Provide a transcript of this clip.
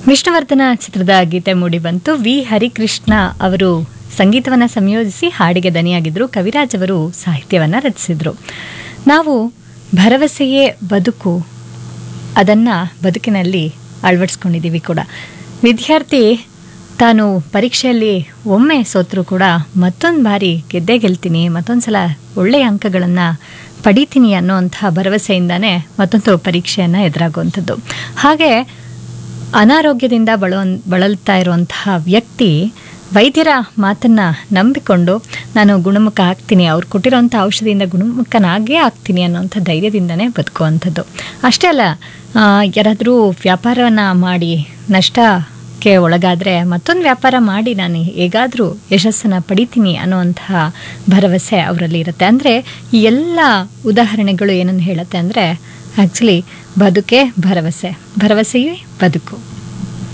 ವಿಷ್ಣುವರ್ಧನ ಚಿತ್ರದ ಗೀತೆ ಮೂಡಿ ಬಂತು ವಿ ಹರಿಕೃಷ್ಣ ಅವರು ಸಂಗೀತವನ್ನು ಸಂಯೋಜಿಸಿ ಹಾಡಿಗೆ ದನಿಯಾಗಿದ್ದರು ಕವಿರಾಜ್ ಅವರು ಸಾಹಿತ್ಯವನ್ನು ರಚಿಸಿದರು ನಾವು ಭರವಸೆಯೇ ಬದುಕು ಅದನ್ನು ಬದುಕಿನಲ್ಲಿ ಅಳವಡಿಸ್ಕೊಂಡಿದ್ದೀವಿ ಕೂಡ ವಿದ್ಯಾರ್ಥಿ ತಾನು ಪರೀಕ್ಷೆಯಲ್ಲಿ ಒಮ್ಮೆ ಸೋತರೂ ಕೂಡ ಮತ್ತೊಂದು ಬಾರಿ ಗೆದ್ದೇ ಗೆಲ್ತೀನಿ ಮತ್ತೊಂದು ಸಲ ಒಳ್ಳೆಯ ಅಂಕಗಳನ್ನು ಪಡಿತೀನಿ ಅನ್ನೋಂತಹ ಭರವಸೆಯಿಂದಾನೇ ಮತ್ತೊಂದು ಪರೀಕ್ಷೆಯನ್ನು ಎದುರಾಗುವಂಥದ್ದು ಹಾಗೆ ಅನಾರೋಗ್ಯದಿಂದ ಬಳೋ ಬಳಲ್ತಾ ಇರುವಂತಹ ವ್ಯಕ್ತಿ ವೈದ್ಯರ ಮಾತನ್ನು ನಂಬಿಕೊಂಡು ನಾನು ಗುಣಮುಖ ಆಗ್ತೀನಿ ಅವ್ರು ಕೊಟ್ಟಿರೋಂಥ ಔಷಧಿಯಿಂದ ಗುಣಮುಖನಾಗೇ ಆಗ್ತೀನಿ ಅನ್ನೋಂಥ ಧೈರ್ಯದಿಂದನೇ ಬದುಕುವಂಥದ್ದು ಅಷ್ಟೇ ಅಲ್ಲ ಆ, ಯಾರಾದರೂ ವ್ಯಾಪಾರವನ್ನು ಮಾಡಿ ನಷ್ಟಕ್ಕೆ ಒಳಗಾದರೆ ಮತ್ತೊಂದು ವ್ಯಾಪಾರ ಮಾಡಿ ನಾನು ಹೇಗಾದರೂ ಯಶಸ್ಸನ್ನು ಪಡಿತೀನಿ ಅನ್ನುವಂತಹ ಭರವಸೆ ಅವರಲ್ಲಿ ಇರುತ್ತೆ ಅಂದರೆ ಈ ಎಲ್ಲ ಉದಾಹರಣೆಗಳು ಏನನ್ನು ಹೇಳುತ್ತೆ ಅಂದರೆ ಆ್ಯಕ್ಚುಲಿ ಬದುಕೇ ಭರವಸೆ ಭರವಸೆಯೇ ಬದುಕು